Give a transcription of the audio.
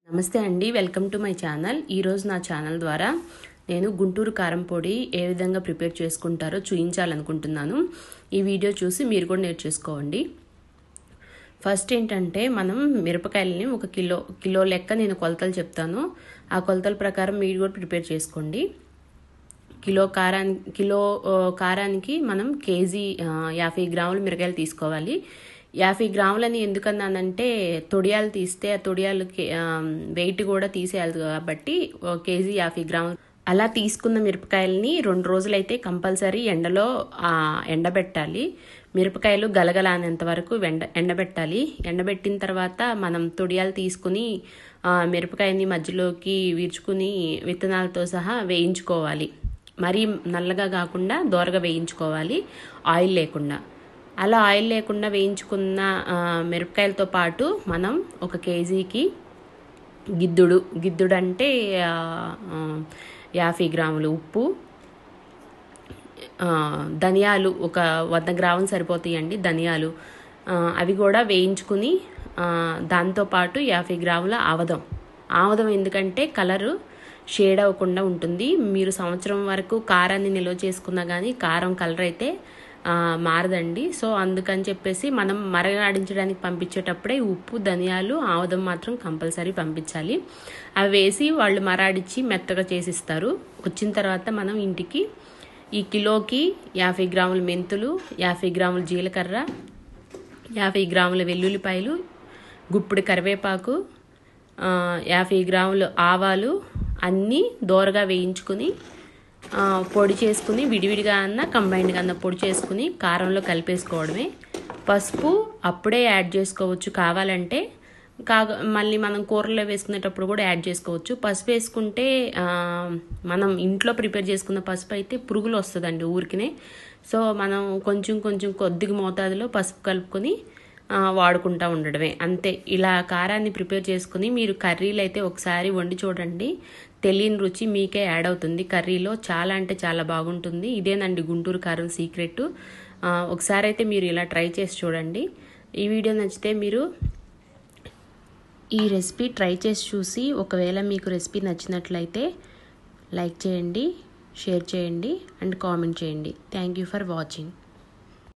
నమస్తే అండి welcome to my channel ఈరోజు నా ఛానల్ ద్వారా నేను గుంటూరు కారం పొడి ఏ విధంగా ప్రిపేర్ చేసుకుంటారో చూపించాలనుకుంటున్నాను ఈ వీడియో చూసి మీరు కూడా నేర్చేసుకోండి ఫస్ట్ ఏంటంటే మనం మిరపకాయలని ఒక కిలో కిలో లెక్క నేను కొలతలు చెప్తాను ఆ కొలతల ప్రకారం మీరు కూడా ప్రిపేర్ చేసుకోండి కిలో కారానికి కిలో ఆ, కారానికి మనం కేజీ ఆ, యాభై గ్రాముల మిరకాయలు తీసుకోవాలి యాభై గ్రాములని ఎందుకన్నానంటే తొడియాలు తీస్తే ఆ తొడియాలకి ఆ, వెయిట్ కూడా తీసేయాలి కాబట్టి ఒక కేజీ యాభై గ్రాములు అలా తీసుకున్న మిరపకాయలని రెండు రోజులైతే కంపల్సరీ ఎండలో ఆ, ఎండబెట్టాలి మిరపకాయలు గలగలానేంత వరకు ఎండ ఎండబెట్టాలి ఎండబెట్టిన తర్వాత మనం తొడియాలు తీసుకుని ఆ, మిరపకాయని మధ్యలోకి వీర్చుకుని విత్తనాలతో సహా వేయించుకోవాలి మరీ నల్లగా కాకుండా దోరగా వేయించుకోవాలి ఆయిల్ లేకుండా అలా ఆయిల్ లేకుండా వేయించుకున్న ఆ, మిరపకాయలతో పాటు మనం ఒక కేజీకి గిద్దుడు గిద్దుడు అంటే ఆ, ఆ, యాభై గ్రాములు ఉప్పు ఆ, ధనియాలు ఒక వంద గ్రాములు సరిపోతాయండి ధనియాలు ఆ, అవి కూడా వేయించుకుని ఆ, దాంతోపాటు యాభై గ్రాముల ఆవదం ఆవదం ఎందుకంటే కలరు షేడ్ అవ్వకుండా ఉంటుంది మీరు సంవత్సరం వరకు కారాన్ని నిల్వ చేసుకున్నా కానీ కారం కలర్ అయితే ఆ, మారదండి సో అందుకని చెప్పేసి మనం మరగాడించడానికి పంపించేటప్పుడే ఉప్పు ధనియాలు ఆవదం మాత్రం కంపల్సరీ పంపించాలి అవి వేసి వాళ్ళు మరాడించి మెత్తగా చేసిస్తారు వచ్చిన తర్వాత మనం ఇంటికి ఈ కిలోకి యాభై గ్రాముల మెంతులు యాభై గ్రాముల జీలకర్ర యాభై గ్రాముల వెల్లుల్లిపాయలు గుప్పుడు కరివేపాకు ఆ, యాభై గ్రాములు ఆవాలు అన్నీ దోరగా వేయించుకుని ఆ, పొడి చేసుకుని విడివిడిగా అన్న కంబైన్డ్గా అన్న పొడి చేసుకుని కారంలో కలిపేసుకోవడమే పసుపు అప్పుడే యాడ్ చేసుకోవచ్చు కావాలంటే కాగా మళ్ళీ మనం కూరలో వేసుకునేటప్పుడు కూడా యాడ్ చేసుకోవచ్చు పసుపు వేసుకుంటే ఆ, మనం ఇంట్లో ప్రిపేర్ చేసుకున్న పసుపు అయితే పురుగులు వస్తుందండి ఊరికినే సో మనం కొంచెం కొంచెం కొద్దిగా మోతాదులో పసుపు కలుపుకొని ఆ, వాడుకుంటూ ఉండడమే అంతే ఇలా కారాన్ని ప్రిపేర్ చేసుకుని మీరు కర్రీలు అయితే ఒకసారి వండి చూడండి తెలియని రుచి మీకే యాడ్ అవుతుంది కర్రీలో చాలా అంటే చాలా బాగుంటుంది ఇదేనండి గుంటూరు కారం సీక్రెట్ ఆ, ఒకసారి అయితే మీరు ఇలా ట్రై చేసి చూడండి ఈ వీడియో నచ్చితే మీరు ఈ రెసిపీ ట్రై చేసి చూసి ఒకవేళ మీకు రెసిపీ నచ్చినట్లయితే లైక్ చేయండి షేర్ చేయండి అండ్ కామెంట్ చేయండి థ్యాంక్ యూ ఫర్ వాచింగ్